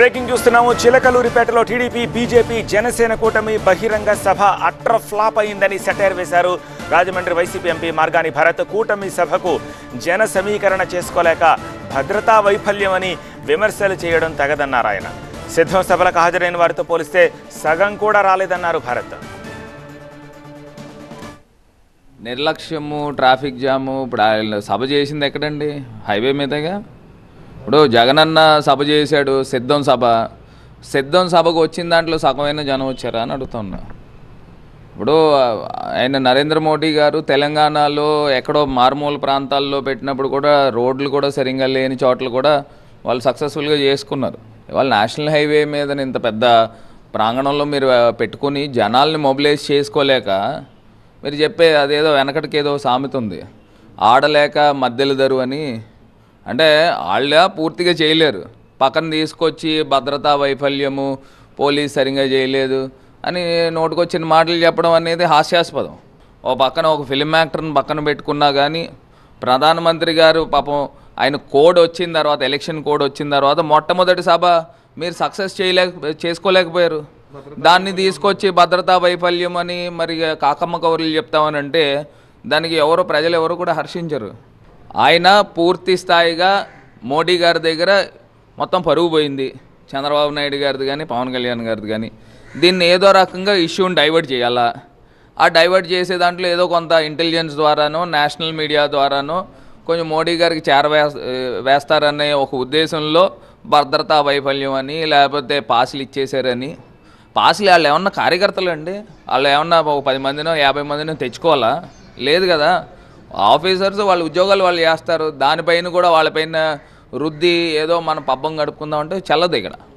breaking చూస్తున్నాము చిలకలూరిపేటలో TDP BJP Janasena కూటమి బహిరంగ సభ అట్ర ఫ్లాప్ అయిందని సెటైర్ వేశారు రాజమండ్రి వైసీపీ ఎంపీ మార్గాని భరత్ కూటమి సభకు జన సమీకరణ చేసుకోలేక భద్రతా వైఫల్యం అని విమర్శలు చేయడం తగదన్నారు ఆయన సిద్ధం సభలకు హాజరైన వారితో పోలిస్తే సగం కూడా రాలేదన్నారు భరత్ నిర్లక్ష్యము ట్రాఫిక్ జాము ఇప్పుడు ఆయన సభ చేసింది ఎక్కడండి హైవే మీదగా ఇప్పుడు జగనన్న సభ చేశాడు సిద్ధం సభ సిద్ధం సభకు వచ్చిన దాంట్లో సగమైన జనం వచ్చారా అని అడుగుతున్నా ఇప్పుడు ఆయన నరేంద్ర మోడీ గారు తెలంగాణలో ఎక్కడో మారుమూల ప్రాంతాల్లో పెట్టినప్పుడు కూడా రోడ్లు కూడా సరిగ్గా లేని చోట్ల కూడా వాళ్ళు సక్సెస్ఫుల్గా చేసుకున్నారు ఇవాళ నేషనల్ హైవే మీద ఇంత పెద్ద ప్రాంగణంలో మీరు పెట్టుకుని జనాల్ని మొబిలైజ్ చేసుకోలేక మీరు చెప్పే అదేదో వెనకటికి ఏదో సామెత ఉంది ఆడలేక మధ్యలు దరు అని అంటే వాళ్ళ పూర్తిగా చేయలేరు పక్కన తీసుకొచ్చి భద్రతా వైఫల్యము పోలీస్ సరిగ్గా చేయలేదు అని నోటుకొచ్చిన మాటలు చెప్పడం అనేది హాస్యాస్పదం ఓ పక్కన ఒక ఫిలిం యాక్టర్ని పక్కన పెట్టుకున్నా కానీ ప్రధానమంత్రి గారు పాపం ఆయన కోడ్ వచ్చిన తర్వాత ఎలక్షన్ కోడ్ వచ్చిన తర్వాత మొట్టమొదటి సభ మీరు సక్సెస్ చేయలేక చేసుకోలేకపోయారు దాన్ని తీసుకొచ్చి భద్రతా వైఫల్యం అని మరి కాకమ్మ కౌరులు చెప్తామని అంటే దానికి ఎవరు ప్రజలు ఎవరు కూడా హర్షించరు ఆయన పూర్తి స్థాయిగా మోడీ గారి దగ్గర మొత్తం పరుగు పోయింది చంద్రబాబు నాయుడు గారిది కానీ పవన్ కళ్యాణ్ గారిది కానీ దీన్ని ఏదో రకంగా ఇష్యూని డైవర్ట్ చేయాలా ఆ డైవర్ట్ చేసే దాంట్లో ఏదో కొంత ఇంటెలిజెన్స్ ద్వారానో నేషనల్ మీడియా ద్వారానో కొంచెం మోడీ గారికి చేరవే వేస్తారనే ఒక ఉద్దేశంలో భద్రతా వైఫల్యం అని లేకపోతే పాసులు ఇచ్చేసారని పాసులు వాళ్ళు ఏమన్నా కార్యకర్తలు అండి వాళ్ళు ఏమన్నా ఒక పది మందినో యాభై మందినో తెచ్చుకోవాలా లేదు కదా ఆఫీసర్స్ వాళ్ళ ఉద్యోగాలు వాళ్ళు చేస్తారు దానిపైన కూడా వాళ్ళపైన రుద్ది ఏదో మన పబ్బం గడుపుకుందాం అంటే చల్లదు ఇక్కడ